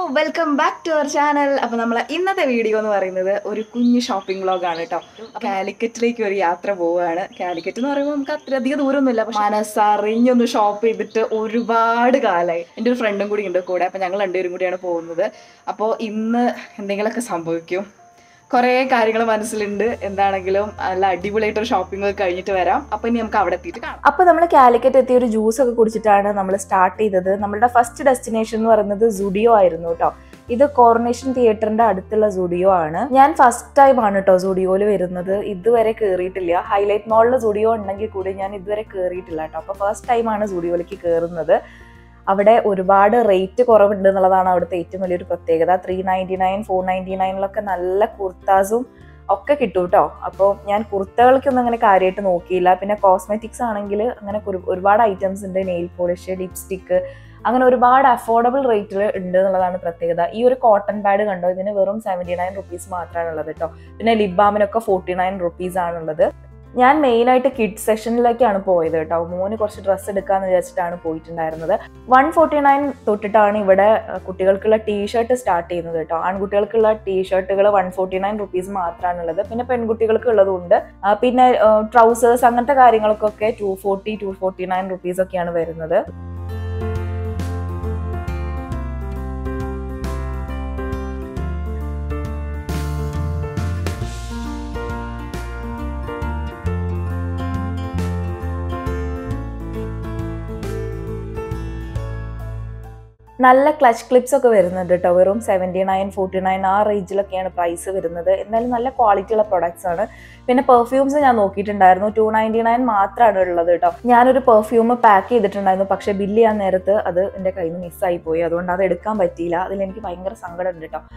welcome back to our channel അപ്പൊ നമ്മളെ ഇന്നത്തെ വീഡിയോ എന്ന് പറയുന്നത് ഒരു കുഞ്ഞു ഷോപ്പിംഗ് വ്ളോഗാണ് കേട്ടോ കാലിക്കറ്റിലേക്ക് ഒരു യാത്ര പോവുകയാണ് കാലിക്കറ്റ് എന്ന് പറയുമ്പോൾ നമുക്ക് അത്രയധികം ദൂരമൊന്നുമില്ല പക്ഷെ മനസ്സറിഞ്ഞൊന്ന് ഷോപ്പ് ചെയ്തിട്ട് ഒരുപാട് കാലമായി എൻ്റെ ഒരു ഫ്രണ്ടും കൂടി ഉണ്ട് കൂടെ അപ്പൊ ഞങ്ങൾ രണ്ടുപേരും കൂടിയാണ് പോകുന്നത് അപ്പോൾ ഇന്ന് എന്തെങ്കിലുമൊക്കെ സംഭവിക്കും കുറേ കാര്യങ്ങൾ മനസ്സിലുണ്ട് എന്താണെങ്കിലും നല്ല അടിപൊളിയായിട്ട് ഒരു ഷോപ്പിംഗ് ഒക്കെ കഴിഞ്ഞിട്ട് വരാം അപ്പൊ ഇനി നമുക്ക് അവിടെ എത്തിയിട്ട് കാണാം അപ്പോൾ നമ്മൾ കാലിക്കറ്റ് എത്തിയ ഒരു ജ്യൂസ് ഒക്കെ കുടിച്ചിട്ടാണ് നമ്മൾ സ്റ്റാർട്ട് ചെയ്തത് നമ്മളുടെ ഫസ്റ്റ് ഡെസ്റ്റിനേഷൻ എന്ന് പറയുന്നത് സുഡിയോ ആയിരുന്നു കേട്ടോ ഇത് കോർണേഷൻ തിയേറ്ററിന്റെ അടുത്തുള്ള സുഡിയോ ആണ് ഞാൻ ഫസ്റ്റ് ടൈം ആണ് കേട്ടോ സുഡിയോയിൽ വരുന്നത് ഇതുവരെ കയറിയിട്ടില്ല ഹൈലൈറ്റ് മോളിൽ സുഡിയോ ഉണ്ടെങ്കിൽ കൂടി ഞാൻ ഇതുവരെ കയറിയിട്ടില്ല കേട്ടോ അപ്പോൾ ഫസ്റ്റ് ടൈമാണ് സുഡിയോയിലേക്ക് കയറുന്നത് അവിടെ ഒരുപാട് റേറ്റ് കുറവുണ്ട് എന്നുള്ളതാണ് അവിടുത്തെ ഏറ്റവും വലിയൊരു പ്രത്യേകത three ninety nine four ninety നയനിലൊക്കെ നല്ല കുർത്താസും ഒക്കെ കിട്ടും കേട്ടോ അപ്പോൾ ഞാൻ കുർത്തകൾക്കൊന്നും അങ്ങനെ കാര്യമായിട്ട് നോക്കിയില്ല പിന്നെ കോസ്മെറ്റിക്സ് ആണെങ്കിൽ അങ്ങനെ ഒരു- ഒരുപാട് ഐറ്റംസ് ഉണ്ട് നെയിൽ പോളിഷ് ലിപ്സ്റ്റിക്ക് അങ്ങനെ ഒരുപാട് അഫോർഡബിൾ റേറ്റിൽ ഉണ്ട് എന്നുള്ളതാണ് പ്രത്യേകത ഈ ഒരു കോട്ടൺ പാഡ് കണ്ടോ ഇതിന് വെറും സെവൻറ്റി നയൻ റുപ്പീസ് മാത്രമാണ് ഉള്ളത് കേട്ടോ പിന്നെ ലിപ് ബാമിനൊക്കെ ഫോർട്ടി നയൻ റുപ്പീസ് ആണുള്ളത് ഞാൻ മെയിനായിട്ട് കിഡ് സെഷനിലേക്കാണ് പോയത് കേട്ടോ മോന് കുറച്ച് ഡ്രസ്സ് എടുക്കാന്ന് വിചാരിച്ചിട്ടാണ് പോയിട്ടുണ്ടായിരുന്നത് വൺ ഫോർട്ടി നയൻ തൊട്ടിട്ടാണ് ഇവിടെ അഹ്, കുട്ടികൾക്കുള്ള ടീഷർട്ട് സ്റ്റാർട്ട് ചെയ്യുന്നത് കേട്ടോ ആൺകുട്ടികൾക്കുള്ള ടീഷർട്ടുകൾ വൺ ഫോർട്ടി നയൻ റുപ്പീസ് മാത്രമാണ് ഉള്ളത് പിന്നെ പെൺകുട്ടികൾക്ക് ഉള്ളതുണ്ട് ആ, പിന്നെ ട്രൗസേഴ്സ് അങ്ങനത്തെ കാര്യങ്ങൾക്കൊക്കെ two forty two forty nine rupees ഒക്കെയാണ് വരുന്നത് നല്ല ക്ലച്ച് ക്ലിപ്സ് ഒക്കെ വരുന്നുണ്ട് കേട്ടോ വെറും സെവൻറ്റി നയൻ ഫോർട്ടി നയൻ ആ റേഞ്ചിലൊക്കെയാണ് പ്രൈസ് വരുന്നത് എന്നാലും നല്ല ക്വാളിറ്റി ഉള്ള പ്രൊഡക്ട്സ് ആണ് പിന്നെ പെർഫ്യൂംസ് ഞാൻ നോക്കിയിട്ടുണ്ടായിരുന്നു ടു നയൻറ്റി നയൻ മാത്രമാണ് ഉള്ളത് കേട്ടോ ഞാനൊരു പെർഫ്യൂം പാക്ക് ചെയ്തിട്ടുണ്ടായിരുന്നു പക്ഷേ ബില്ല് ചെയ്യാൻ നേരത്ത് അത് എൻ്റെ കയ്യിൽ നിന്ന് മിസ്സായി പോയി അതുകൊണ്ട് അത് എടുക്കാൻ പറ്റിയില്ല അതിൽ എനിക്ക് ഭയങ്കര സങ്കടം ഉണ്ട് കേട്ടോ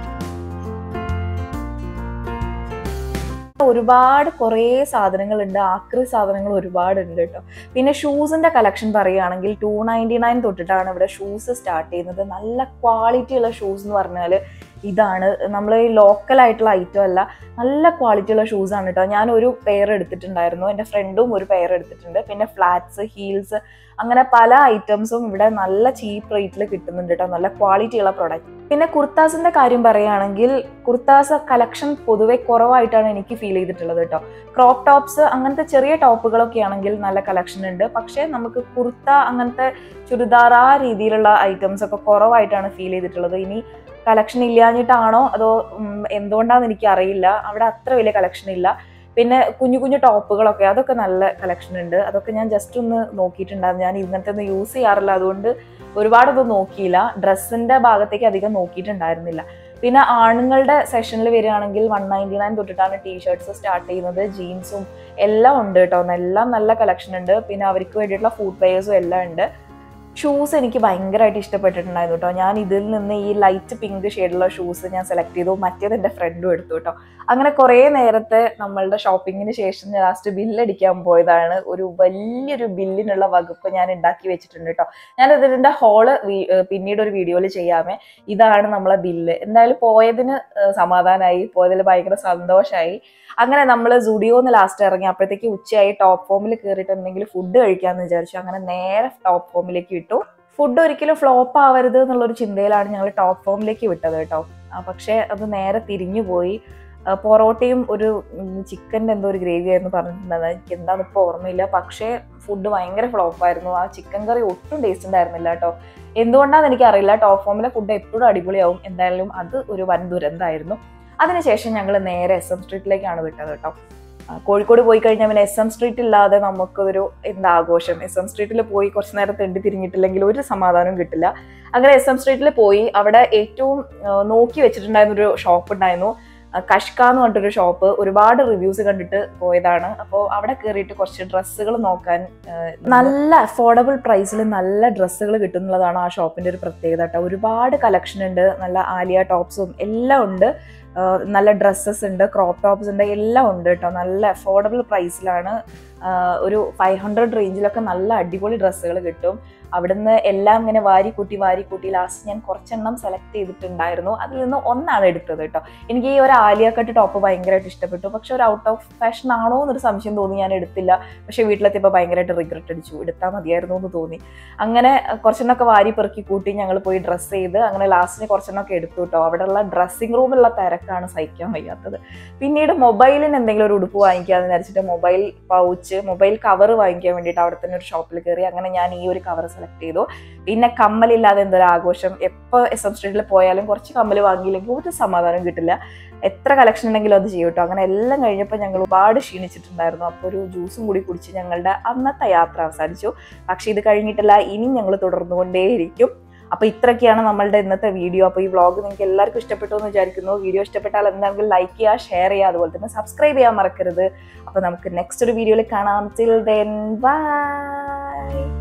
ഒരുപാട് കുറേ സാധനങ്ങളുണ്ട് ആക്രി സാധനങ്ങൾ ഒരുപാട് ഉണ്ട് കേട്ടോ പിന്നെ ഷൂസിന്റെ കളക്ഷൻ പറയുകയാണെങ്കിൽ ടു നയൻറ്റി നയൻ തൊട്ടിട്ടാണ് ഇവിടെ ഷൂസ് സ്റ്റാർട്ട് ചെയ്യുന്നത് നല്ല ക്വാളിറ്റി ഉള്ള ഷൂസ് എന്ന് പറഞ്ഞാൽ ഇതാണ് നമ്മൾ ഈ ലോക്കൽ ആയിട്ടുള്ള ഐറ്റം അല്ല നല്ല ക്വാളിറ്റി ഉള്ള ഷൂസ് ആണ് കേട്ടോ ഞാൻ ഒരു പെയർ എടുത്തിട്ടുണ്ടായിരുന്നു എൻ്റെ ഫ്രണ്ടും ഒരു പെയർ എടുത്തിട്ടുണ്ട് പിന്നെ ഫ്ലാറ്റ്സ് ഹീൽസ് അങ്ങനെ പല ഐറ്റംസും ഇവിടെ നല്ല ചീപ്പ് റേറ്റിൽ കിട്ടുന്നുണ്ട് കേട്ടോ നല്ല ക്വാളിറ്റി ഉള്ള പ്രൊഡക്റ്റ് പിന്നെ കുർത്താസിന്റെ കാര്യം പറയുകയാണെങ്കിൽ കുർത്താസ് കളക്ഷൻ പൊതുവെ കുറവായിട്ടാണ് എനിക്ക് ഫീൽ ചെയ്തിട്ടുള്ളത് കേട്ടോ ക്രോപ്പ് ടോപ്സ് അങ്ങനത്തെ ചെറിയ ടോപ്പുകളൊക്കെ ആണെങ്കിൽ നല്ല കളക്ഷൻ ഉണ്ട് പക്ഷേ നമുക്ക് കുർത്ത അങ്ങനത്തെ ചുരിദാർ ആ രീതിയിലുള്ള ഐറ്റംസ് ഒക്കെ കുറവായിട്ടാണ് ഫീൽ ചെയ്തിട്ടുള്ളത് ഇനി കളക്ഷൻ ഇല്ലാഞ്ഞിട്ടാണോ അതോ ഉം, എന്തുകൊണ്ടാണെന്ന് എനിക്ക് അറിയില്ല അവിടെ അത്ര വലിയ കളക്ഷൻ ഇല്ല പിന്നെ കുഞ്ഞു കുഞ്ഞു ടോപ്പുകളൊക്കെ അതൊക്കെ നല്ല കളക്ഷൻ ഉണ്ട് അതൊക്കെ ഞാൻ ജസ്റ്റ് ഒന്ന് നോക്കിയിട്ടുണ്ടായിരുന്നു ഞാൻ ഇങ്ങനത്തെ ഒന്നും യൂസ് ചെയ്യാറില്ല അതുകൊണ്ട് ഒരുപാടൊന്നും നോക്കിയില്ല ഡ്രസ്സിന്റെ ഭാഗത്തേക്ക് അധികം നോക്കിയിട്ടുണ്ടായിരുന്നില്ല പിന്നെ ആണുങ്ങളുടെ സെഷനിൽ വരികയാണെങ്കിൽ വൺ നയൻറ്റി നയൻ തൊട്ടിട്ടാണ് ടീഷർട്ട്സ് സ്റ്റാർട്ട് ചെയ്യുന്നത് ജീൻസും എല്ലാം ഉണ്ട് കേട്ടോ എല്ലാം നല്ല കളക്ഷൻ ഉണ്ട് പിന്നെ അവർക്ക് വേണ്ടിയിട്ടുള്ള ഫുഡ് വെയേഴ്സും എല്ലാം ഉണ്ട് ഷൂസ് എനിക്ക് ഭയങ്കരമായിട്ട് ഇഷ്ടപ്പെട്ടിട്ടുണ്ടായിരുന്നു കേട്ടോ ഞാൻ ഇതിൽ നിന്ന് ഈ ലൈറ്റ് പിങ്ക് ഷെയ്ഡുള്ള ഷൂസ് ഞാൻ സെലക്ട് ചെയ്തു മറ്റേത് എൻ്റെ ഫ്രണ്ടും എടുത്തു കേട്ടോ അങ്ങനെ കുറേ നേരത്തെ നമ്മളുടെ ഷോപ്പിങ്ങിന് ശേഷം ഞാൻ ലാസ്റ്റ് ബില്ലടിക്കാൻ പോയതാണ് ഒരു വലിയൊരു ബില്ലിനുള്ള വകുപ്പ് ഞാൻ ഉണ്ടാക്കി വെച്ചിട്ടുണ്ട് കേട്ടോ ഞാൻ ഇതിൻ്റെ ഹോള് പിന്നീട് ഒരു വീഡിയോയിൽ ചെയ്യാമേ ഇതാണ് നമ്മളെ ബില്ല് എന്തായാലും പോയതിന് ഏഹ് സമാധാനമായി പോയതിൽ ഭയങ്കര സന്തോഷമായി അങ്ങനെ നമ്മൾ സുഡിയോന്ന് ലാസ്റ്റ് ഇറങ്ങി അപ്പോഴത്തേക്ക് ഉച്ചയായി ടോപ്പ് ഫോമിൽ കയറിയിട്ട് എന്തെങ്കിലും ഫുഡ് കഴിക്കാമെന്ന് വിചാരിച്ചു അങ്ങനെ നേരെ ടോപ്പ് ഫോമിലേക്ക് വിട്ടു ഫുഡ് ഒരിക്കലും ഫ്ലോപ്പ് ആവരുത് എന്നുള്ളൊരു ചിന്തയിലാണ് ഞങ്ങൾ ടോപ്പ് ഫോമിലേക്ക് വിട്ടത് കേട്ടോ ആ, പക്ഷേ അത് നേരെ തിരിഞ്ഞു പോയി ആ, പൊറോട്ടയും ഒരു ചിക്കൻ്റെ എന്തോ ഒരു ഗ്രേവി ആയിരുന്നു പറഞ്ഞിട്ടുണ്ടായിരുന്നത് എനിക്ക് എന്താണെന്ന് ഇപ്പോൾ ഓർമ്മയില്ല പക്ഷേ ഫുഡ് ഭയങ്കര ഫ്ലോപ്പായിരുന്നു ആ ചിക്കൻ കറി ഒട്ടും ടേസ്റ്റ് ഉണ്ടായിരുന്നില്ല കേട്ടോ എന്തുകൊണ്ടാണെന്ന് എനിക്കറിയില്ല ടോപ്പ് ഫോമിലെ ഫുഡ് എപ്പോഴും അടിപൊളിയാവും എന്തായാലും അത് ഒരു വൻ ദുരന്തമായിരുന്നു അതിനുശേഷം ഞങ്ങൾ നേരെ എസ് എം സ്ട്രീറ്റിലേക്കാണ് വിട്ടത് കേട്ടോ ആ, കോഴിക്കോട് പോയി കഴിഞ്ഞാൽ പിന്നെ എസ് എം സ്ട്രീറ്റ് ഇല്ലാതെ നമുക്കൊരു എന്താ ആഘോഷം എസ് എം സ്ട്രീറ്റിൽ പോയി കുറച്ച് നേരം തെണ്ടി തിരിഞ്ഞിട്ടില്ലെങ്കിൽ ഒരു സമാധാനവും കിട്ടില്ല അങ്ങനെ എസ് എം സ്ട്രീറ്റിൽ പോയി അവിടെ ഏറ്റവും ആ, നോക്കി വെച്ചിട്ടുണ്ടായിരുന്ന ഒരു ഷോപ്പ് ഉണ്ടായിരുന്നു ആ, കഷ്ക എന്ന് പറഞ്ഞിട്ടൊരു ഷോപ്പ് ഒരുപാട് റിവ്യൂസ് കണ്ടിട്ട് പോയതാണ് അപ്പോൾ അവിടെ കയറിയിട്ട് കുറച്ച് ഡ്രസ്സുകൾ നോക്കാൻ ആ, നല്ല അഫോർഡബിൾ പ്രൈസിൽ നല്ല ഡ്രസ്സുകൾ കിട്ടുന്നുള്ളതാണ് ആ ഷോപ്പിന്റെ ഒരു പ്രത്യേകത കേട്ടോ ഒരുപാട് കളക്ഷൻ ഉണ്ട് നല്ല ആലിയ ടോപ്സും എല്ലാം ഉണ്ട് നല്ല ഡ്രസ്സസ് ഉണ്ട് ക്രോപ്പ് ടോപ്സ് ഉണ്ട് എല്ലാം ഉണ്ട് കേട്ടോ നല്ല അഫോർഡബിൾ പ്രൈസിലാണ് ഒരു ഫൈവ് ഹൺഡ്രഡ് റേഞ്ചിലൊക്കെ നല്ല അടിപൊളി ഡ്രസ്സുകൾ കിട്ടും അവിടുന്ന് എല്ലാം ഇങ്ങനെ വാരി കൂട്ടി വാരി കൂട്ടി ലാസ്റ്റ് ഞാൻ കുറച്ചെണ്ണം സെലക്ട് ചെയ്തിട്ടുണ്ടായിരുന്നു അതിൽ നിന്ന് ഒന്നാണ് എടുത്തത് കേട്ടോ എനിക്ക് ഈ ഒരു ആലിയ കട്ട് ടോപ്പ് ഭയങ്കരമായിട്ട് ഇഷ്ടപ്പെട്ടു പക്ഷെ ഒരു ഔട്ട് ഓഫ് ഫാഷൻ ആണോ എന്നൊരു സംശയം തോന്നി ഞാൻ എടുത്തില്ല പക്ഷെ വീട്ടിലെത്തിയപ്പോൾ ഭയങ്കരമായിട്ട് റിഗ്രറ്റ് അടിച്ചു എടുത്താൽ മതിയായിരുന്നു എന്ന് തോന്നി അങ്ങനെ കുറച്ചെണ്ണമൊക്കെ വാരി പെറുക്കി കൂട്ടി ഞങ്ങൾ പോയി ഡ്രസ്സ് ചെയ്ത് അങ്ങനെ ലാസ്റ്റിന് കുറച്ചെണ്ണമൊക്കെ എടുത്തു കേട്ടോ അവിടെയുള്ള ഡ്രസ്സിങ് റൂമിലുള്ള തിരക്കാണ് സഹിക്കാൻ വയ്യാത്തത് പിന്നീട് മൊബൈലിന് എന്തെങ്കിലും ഒരു ഉടുപ്പ് വാങ്ങിക്കാമെന്ന് വിചാരിച്ചിട്ട് മൊബൈൽ പൗച്ച് മൊബൈൽ കവർ വാങ്ങിക്കാൻ വേണ്ടിയിട്ട് അവിടെ തന്നെ ഒരു ഷോപ്പിൽ കയറി അങ്ങനെ ഞാൻ ഈ ഒരു കവർ സെലക്ട് ചെയ്തു പിന്നെ കമ്മലില്ലാതെ എന്തൊരു ആഘോഷം എപ്പോൾ എസ് എം സ്ട്രീറ്റിൽ പോയാലും കുറച്ച് കമ്മൽ വാങ്ങിയില്ലെങ്കിൽ ഒരു സമാധാനം കിട്ടില്ല എത്ര കളക്ഷൻ ഉണ്ടെങ്കിലും അത് ചെയ്യും കേട്ടോ അങ്ങനെ എല്ലാം കഴിഞ്ഞപ്പോൾ ഞങ്ങൾ ഒരുപാട് ക്ഷീണിച്ചിട്ടുണ്ടായിരുന്നു അപ്പോൾ ഒരു ജ്യൂസും കൂടി കുടിച്ച് ഞങ്ങളുടെ അന്നത്തെ യാത്ര അവസാനിച്ചു പക്ഷേ ഇത് കഴിഞ്ഞിട്ടില്ല ഇനി ഞങ്ങൾ തുടർന്നുകൊണ്ടേയിരിക്കും അപ്പോൾ ഇത്രയൊക്കെയാണ് നമ്മളുടെ ഇന്നത്തെ വീഡിയോ അപ്പോൾ ഈ വ്ളോഗ് നിങ്ങൾക്ക് എല്ലാവർക്കും ഇഷ്ടപ്പെട്ടു എന്ന് വിചാരിക്കുന്നു വീഡിയോ ഇഷ്ടപ്പെട്ടാൽ എന്താണെങ്കിലും ലൈക്ക് ചെയ്യുക ഷെയർ ചെയ്യുക അതുപോലെ തന്നെ സബ്സ്ക്രൈബ് ചെയ്യാൻ മറക്കരുത് അപ്പോൾ നമുക്ക് നെക്സ്റ്റ് ഒരു വീഡിയോയിൽ കാണാം ടിൽ ദെൻ ബൈ